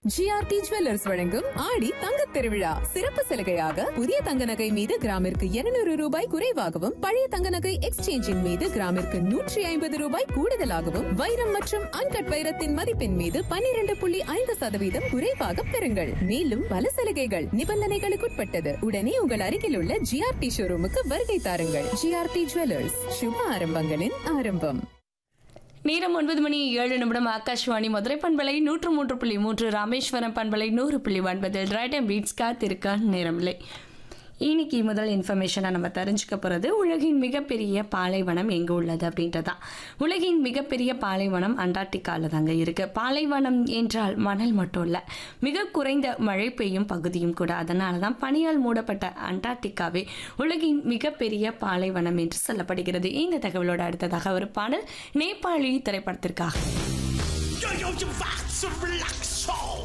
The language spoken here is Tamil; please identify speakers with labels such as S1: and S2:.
S1: ஜிஆர்டி ஜுவல்லர்ஸ் வழங்கும் ஆடி தங்கத் திருவிழா சிறப்பு சலுகையாக புதிய தங்க நகை மீது கிராமிற்கு 200 ரூபாய் குறைவாகவும் பழைய தங்க நகை எக்ஸ்சேஞ்சின் மீது கிராமிற்கு நூற்றி ஐம்பது ரூபாய் கூடுதலாகவும் வைரம் மற்றும் அன்கட் வைரத்தின் மதிப்பின் மீது 12.5% புள்ளி ஐந்து சதவீதம் குறைவாக பெறுங்கள் மேலும் பல சலுகைகள் நிபந்தனைகளுக்குட்பட்டது உடனே உங்கள் அருகில் உள்ள ஜிஆர்டி ஷோரூமுக்கு வருகை தாருங்கள் ஜிஆர்டி ஜுவல்லர்ஸ் சுப ஆரம்பங்களின் ஆரம்பம்
S2: நேரம் ஒன்பது மணி ஏழு நிமிடம் ஆகாஷ்வாணி மதுரை பண்பலை நூற்று மூன்று புள்ளி மூன்று ராமேஸ்வரம் பண்பலை நூறு புள்ளி ஒன்பதில் ரைட் அண்ட் பீட்ஸ் காத்திருக்க நேரமில்லை இன்னைக்கு முதல் இன்ஃபர்மேஷனை நம்ம தெரிஞ்சுக்க போகிறது உலகின் மிகப்பெரிய பாலைவனம் எங்கே உள்ளது அப்படின்றது தான் உலகின் மிகப்பெரிய பாலைவனம் அண்டார்டிகாவில் தாங்க இருக்குது பாலைவனம் என்றால் மணல் மட்டும் இல்லை மிக குறைந்த மழை பெய்யும் பகுதியும் கூட அதனால தான் பனியால் மூடப்பட்ட அண்டார்டிகாவே உலகின் மிகப்பெரிய பாலைவனம் என்று சொல்லப்படுகிறது இந்த தகவலோட அடுத்ததாக ஒரு பாடல் நேபாளி திரைப்படத்திற்காக
S3: Yo, yo, je wacht, ze relaxo.